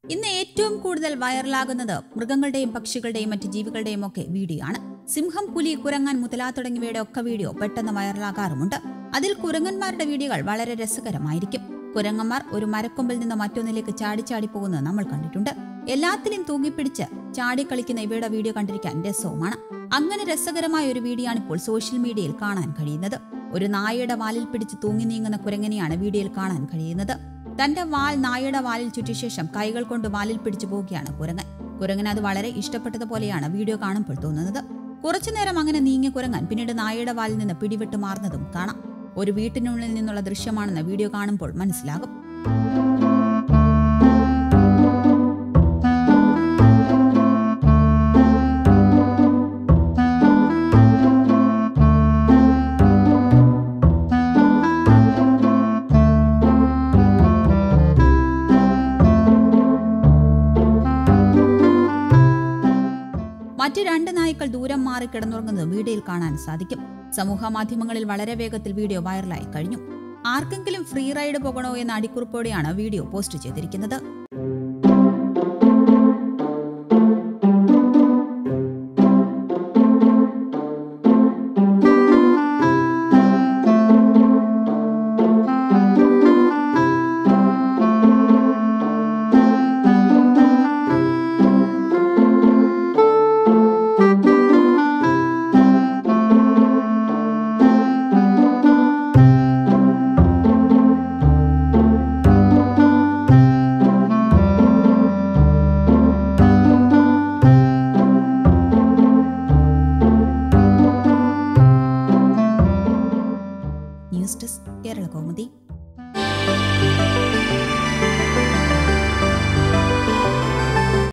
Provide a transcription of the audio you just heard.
ഇന്ന് ഏറ്റവും കൂടുതൽ വൈറലാകുന്നത് മൃഗങ്ങളുടെയും പക്ഷികളുടെയും മറ്റ് ജീവികളുടെയും ഒക്കെ വീഡിയോ ആണ് സിംഹം പുലി കുരങ്ങൻ മുതല തുടങ്ങിയവയുടെ ഒക്കെ വീഡിയോ പെട്ടെന്ന് വൈറലാകാറുമുണ്ട് അതിൽ കുരങ്ങന്മാരുടെ വീഡിയോകൾ വളരെ രസകരമായിരിക്കും കുരങ്ങന്മാർ ഒരു മരക്കൊമ്പിൽ നിന്ന് മറ്റൊന്നിലേക്ക് ചാടി ചാടി പോകുന്നത് നമ്മൾ കണ്ടിട്ടുണ്ട് എല്ലാത്തിലും തൂങ്ങിപ്പിടിച്ച് ചാടി കളിക്കുന്ന ഇവയുടെ വീഡിയോ കണ്ടിരിക്കാൻ രസവുമാണ് അങ്ങനെ രസകരമായ ഒരു വീഡിയോ ആണ് ഇപ്പോൾ സോഷ്യൽ മീഡിയയിൽ കാണാൻ കഴിയുന്നത് ഒരു നായയുടെ വാലിൽ പിടിച്ച് തൂങ്ങി നീങ്ങുന്ന കുരങ്ങനെയാണ് വീഡിയോയിൽ കാണാൻ കഴിയുന്നത് തന്റെ വാൽ നായയുടെ വാലിൽ ചുറ്റിയ ശേഷം കൈകൾ കൊണ്ട് വാലിൽ പിടിച്ചു പോവുകയാണ് കുരങ്ങൻ കുരങ്ങൻ അത് വളരെ ഇഷ്ടപ്പെട്ടതുപോലെയാണ് വീഡിയോ കാണുമ്പോൾ തോന്നുന്നത് കുറച്ചുനേരം അങ്ങനെ നീങ്ങിയ കുരങ്ങൻ പിന്നീട് നായയുടെ വാലിൽ നിന്ന് പിടിവിട്ട് മാറുന്നതും കാണാം ഒരു വീട്ടിനുള്ളിൽ നിന്നുള്ള ദൃശ്യമാണെന്ന് വീഡിയോ കാണുമ്പോൾ മനസ്സിലാകും മറ്റു രണ്ട് നായ്ക്കൾ ദൂരം മാറി കിടന്നുറങ്ങുന്നത് വീഡിയോയിൽ കാണാൻ സാധിക്കും സമൂഹ മാധ്യമങ്ങളിൽ വളരെ വേഗത്തിൽ വീഡിയോ വൈറലായി കഴിഞ്ഞു ആർക്കെങ്കിലും ഫ്രീ റൈഡ് പോകണോ എന്ന അടിക്കുറിപ്പോടെയാണ് വീഡിയോ പോസ്റ്റ് ചെയ്തിരിക്കുന്നത്